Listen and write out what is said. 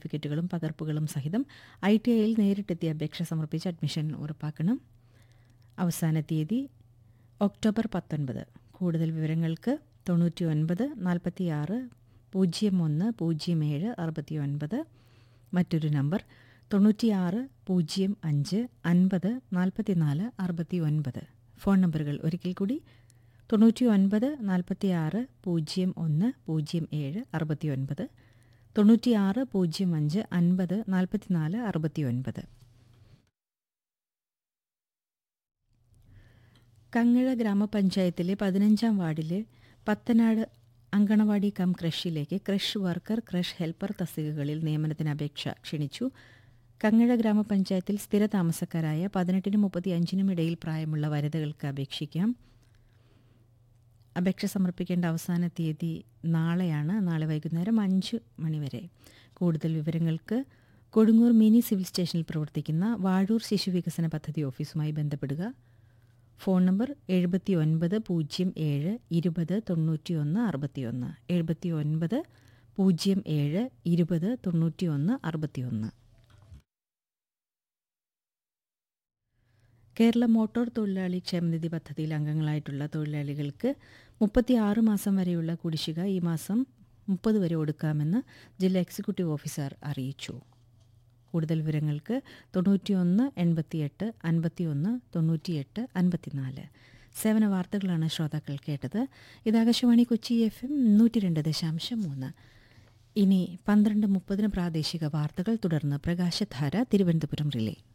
സർട്ടിഫിക്കറ്റുകളും പകർപ്പുകളും സഹിതം I T ഐയിൽ നേരിട്ടെത്തി അപേക്ഷ സമർപ്പിച്ച് അഡ്മിഷൻ ഉറപ്പാക്കണം അവസാന തീയതി ഒക്ടോബർ പത്തൊൻപത് കൂടുതൽ വിവരങ്ങൾക്ക് തൊണ്ണൂറ്റി ഒൻപത് നാൽപ്പത്തി ആറ് പൂജ്യം ഒന്ന് പൂജ്യം ഏഴ് അറുപത്തി ഒൻപത് മറ്റൊരു നമ്പർ തൊണ്ണൂറ്റിയാറ് പൂജ്യം അഞ്ച് അൻപത് നാൽപ്പത്തിനാല് അറുപത്തി ഒൻപത് ഫോൺ നമ്പറുകൾ ഒരിക്കൽ കൂടി തൊണ്ണൂറ്റി ഒൻപത് നാൽപ്പത്തി ആറ് പൂജ്യം ഒന്ന് പൂജ്യം ഏഴ് അറുപത്തി ഒൻപത് തൊണ്ണൂറ്റിയാറ് പൂജ്യം അഞ്ച് അൻപത് നാൽപ്പത്തിനാല് അറുപത്തി ഒൻപത് കങ്ങഴ ഗ്രാമപഞ്ചായത്തിലെ പതിനഞ്ചാം വാർഡിലെ പത്തനാട് അങ്കണവാടി കം ക്രഷിലേക്ക് ക്രഷ് വർക്കർ ക്രഷ് ഹെൽപ്പർ തസ്തികകളിൽ നിയമനത്തിന് അപേക്ഷ ക്ഷണിച്ചു കങ്ങഴ ഗ്രാമപഞ്ചായത്തിൽ സ്ഥിര താമസക്കാരായ പതിനെട്ടിനും മുപ്പത്തി അഞ്ചിനും ഇടയിൽ പ്രായമുള്ള വനിതകൾക്ക് അപേക്ഷിക്കാം അപേക്ഷ സമർപ്പിക്കേണ്ട അവസാന തീയതി നാളെയാണ് നാളെ വൈകുന്നേരം അഞ്ച് മണിവരെ കൂടുതൽ വിവരങ്ങൾക്ക് കൊടുങ്ങൂർ മിനി സിവിൽ സ്റ്റേഷനിൽ പ്രവർത്തിക്കുന്ന വാഴൂർ ശിശുവികസന പദ്ധതി ഓഫീസുമായി ബന്ധപ്പെടുക ഫോൺ നമ്പർ എഴുപത്തി ഒൻപത് പൂജ്യം ഏഴ് ഇരുപത് തൊണ്ണൂറ്റി ഒന്ന് അറുപത്തി ഒന്ന് എഴുപത്തി ഒൻപത് പൂജ്യം ഏഴ് ഇരുപത് തൊണ്ണൂറ്റി ഒന്ന് അറുപത്തി ഒന്ന് കേരള മോട്ടോർ തൊഴിലാളി ക്ഷേമനിധി പദ്ധതിയിൽ അംഗങ്ങളായിട്ടുള്ള തൊഴിലാളികൾക്ക് മുപ്പത്തി ആറ് മാസം വരെയുള്ള കുടിശ്ശിക ഈ മാസം മുപ്പത് വരെ കൊടുക്കാമെന്ന് ജില്ലാ എക്സിക്യൂട്ടീവ് ഓഫീസർ അറിയിച്ചു കൂടുതൽ വിവരങ്ങൾക്ക് തൊണ്ണൂറ്റിയൊന്ന് എൺപത്തിയെട്ട് അൻപത്തിയൊന്ന് തൊണ്ണൂറ്റിയെട്ട് അൻപത്തിനാല് സേവന വാർത്തകളാണ് ശ്രോതാക്കൾ കേട്ടത് ഇത് ആകാശവാണി കൊച്ചി എഫ് എം നൂറ്റി രണ്ട് ദശാംശം മൂന്ന് ഇനി പന്ത്രണ്ട് മുപ്പതിന് പ്രാദേശിക വാർത്തകൾ തുടർന്ന് പ്രകാശധാര തിരുവനന്തപുരം റിലേ